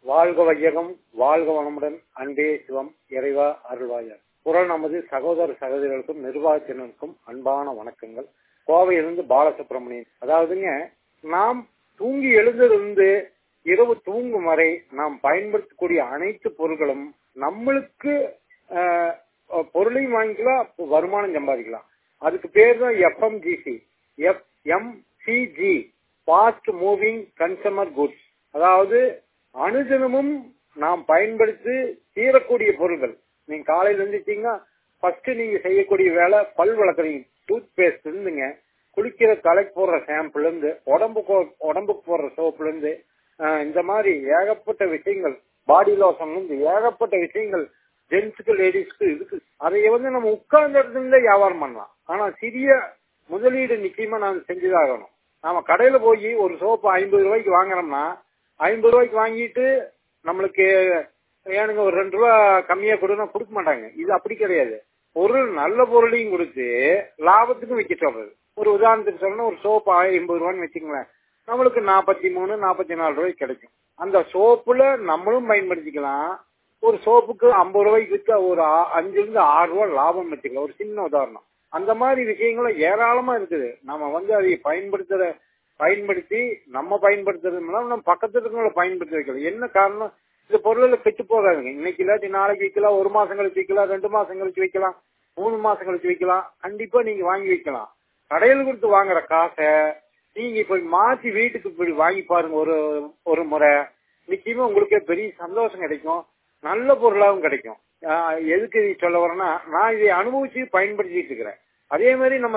வாழ்க வையகம் வாழ்க வளமுடன் அன்பே சிவம் இறைவா அருள்வாயர் குரல் நமது சகோதர சகோதரிகளுக்கும் நிர்வாகத்தினருக்கும் அன்பான வணக்கங்கள் கோவையிலிருந்து பாலசுப்ரமணியன் அதாவதுங்க நாம் தூங்கி எழுந்திருந்து இரவு தூங்கும் வரை நாம் பயன்படுத்தக்கூடிய அனைத்து பொருட்களும் நம்மளுக்கு ஆஹ், பொருளையும் வாங்கிக்கலாம் வருமானம் சம்பாதிக்கலாம் அதுக்கு பேர் தான் FMGC F MCG fast moving consumer goods அதாவது அனுதினமும் நாம் பயன்படுத்தி தீரக்கூடிய பொருட்கள் நீங்க காலையில எழுந்திரிச்சீங்கன்னா ஃபர்ஸ்ட் நீங்க செய்யக்கூடிய வேலை பல் வளர்க்குறீங்க டூத் பேஸ்ட் இருந்துங்க குளிக்கிற தலைக்கு போடுற ஷாம்புல இருந்து உடம்புக்கு உடம்புக்கு போடுற சோப்புல இருந்து ஆஹ், இந்த மாதிரி ஏகப்பட்ட விஷயங்கள் பாடி லோஷன்ல இருந்து ஏகப்பட்ட விஷயங்கள் ஜென்ஸுக்கு லேடிஸ்க்கு இருக்கு அதை வந்து நம்ம உட்கார்ந்த இடத்துல இருந்தே வியாபாரம் பண்ணலாம் ஆனா சிறிய முதலீடு நிச்சயமா நாம் செஞ்சுதாகணும் நாம கடையில போய் ஒரு சோப்பு ஐம்பது ரூபாய்க்கு வாங்குறோம்னா ஐம்பது ரூபாய்க்கு வாங்கிட்டு நம்மளுக்கு ஏனுங்க ஒரு ரெண்டு ரூபா கம்மியா கொடுனா கொடுக்க மாட்டாங்க இது அப்படி கிடையாது பொருள் நல்ல பொருளையும் கொடுத்து லாபத்துக்கும் விற்க சொல்றது ஒரு உதாரணத்துக்கு சொல்லணும் ஒரு சோப்பு ஐம்பது ரூபான்னு வச்சுங்களேன் நம்மளுக்கு நாற்பத்தி மூணு நாற்பத்தி நாலு ரூபாய்க்கு கிடைக்கும் அந்த சோப்புல நம்மளும் பயன்படுத்திக்கலாம் ஒரு சோப்புக்கு ஐம்பது ரூபாய்க்கு விற்க ஒரு ஆ- அஞ்சுல இருந்து ஆறு ரூபாய் லாபம் வச்சுக்கலாம் ஒரு சின்ன உதாரணம் அந்த மாதிரி விஷயங்களும் ஏராளமா இருக்குது நம்ம வந்து அதை பயன்படுத்துற பயன்படுத்தி நம்ம பயன்படுத்துறது மூலம் நம்ம பக்கத்துல இருக்கவங்களை பயன்படுத்தி வைக்கலாம் என்ன காரணம் இந்த பொருள்ல கெட்டு போகாதுங்க இன்னைக்கு இல்லாட்டி நாளைக்கு வைக்கலாம் ஒரு மாசம் கழிச்சு வைக்கலாம் ரெண்டு மாசம் கழிச்சு வைக்கலாம் மூணு மாசம் கழிச்சு வைக்கலாம் கண்டிப்பா நீங்க வாங்கி வைக்கலாம் கடையில் கொடுத்து வாங்குற காசை நீங்க இப்ப மாத்தி வீட்டுக்கு இப்படி வாங்கி பாருங்க ஒரு ஒரு முறை நிச்சயமா உங்களுக்கே பெரிய சந்தோஷம் கிடைக்கும் நல்ல பொருளாகவும் கிடைக்கும் ஆஹ் எதுக்கு இது சொல்ல வரேன்னா நான் இதை அனுபவிச்சு பயன்படுத்திட்டு இருக்கிறேன் அதே மாதிரி நம்ம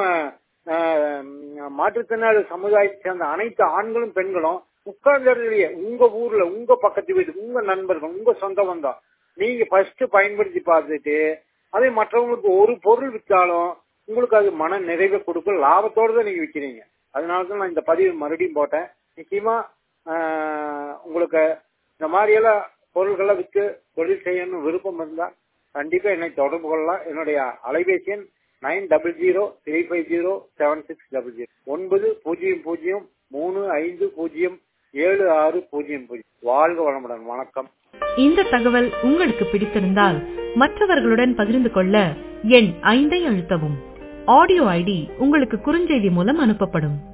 ஆஹ் மாற்றுத்திறனாளி சமுதாயத்தை சேர்ந்த அனைத்து ஆண்களும் பெண்களும் உட்கார்ந்த இடத்துலயே உங்க ஊர்ல உங்க பக்கத்து வீடு உங்க நண்பர்கள் உங்க சொந்த பந்தம் நீங்க ஃபர்ஸ்ட் பயன்படுத்தி பார்த்துட்டு அதே மற்றவங்களுக்கு ஒரு பொருள் விற்றாலும் உங்களுக்கு அது மன நிறைவை கொடுக்கும் லாபத்தோட தான் நீங்க விற்கிறீங்க அதனால தான் நான் இந்த பதிவு மறுபடியும் போட்டேன் நிச்சயமா ஆஹ் உங்களுக்கு இந்த மாதிரி எல்லாம் பொருள்களை விற்று தொழில் செய்யணும் விருப்பம் இருந்தா கண்டிப்பா என்னை தொடர்பு கொள்ளலாம் என்னுடைய அலைபேசி எண் nine double zero three five zero seven six double zero ஒன்பது பூஜ்ஜியம் பூஜ்ஜியம் மூணு ஐந்து பூஜ்ஜியம் ஏழு ஆறு பூஜ்ஜியம் பூஜ்ஜியம் வாழ்க வளமுடன் வணக்கம் இந்த தகவல் உங்களுக்கு பிடித்திருந்தால் மற்றவர்களுடன் பகிர்ந்து கொள்ள எண் ஐந்தை அழுத்தவும் ஆடியோ ஐடி உங்களுக்கு குறுஞ்செய்தி மூலம் அனுப்பப்படும்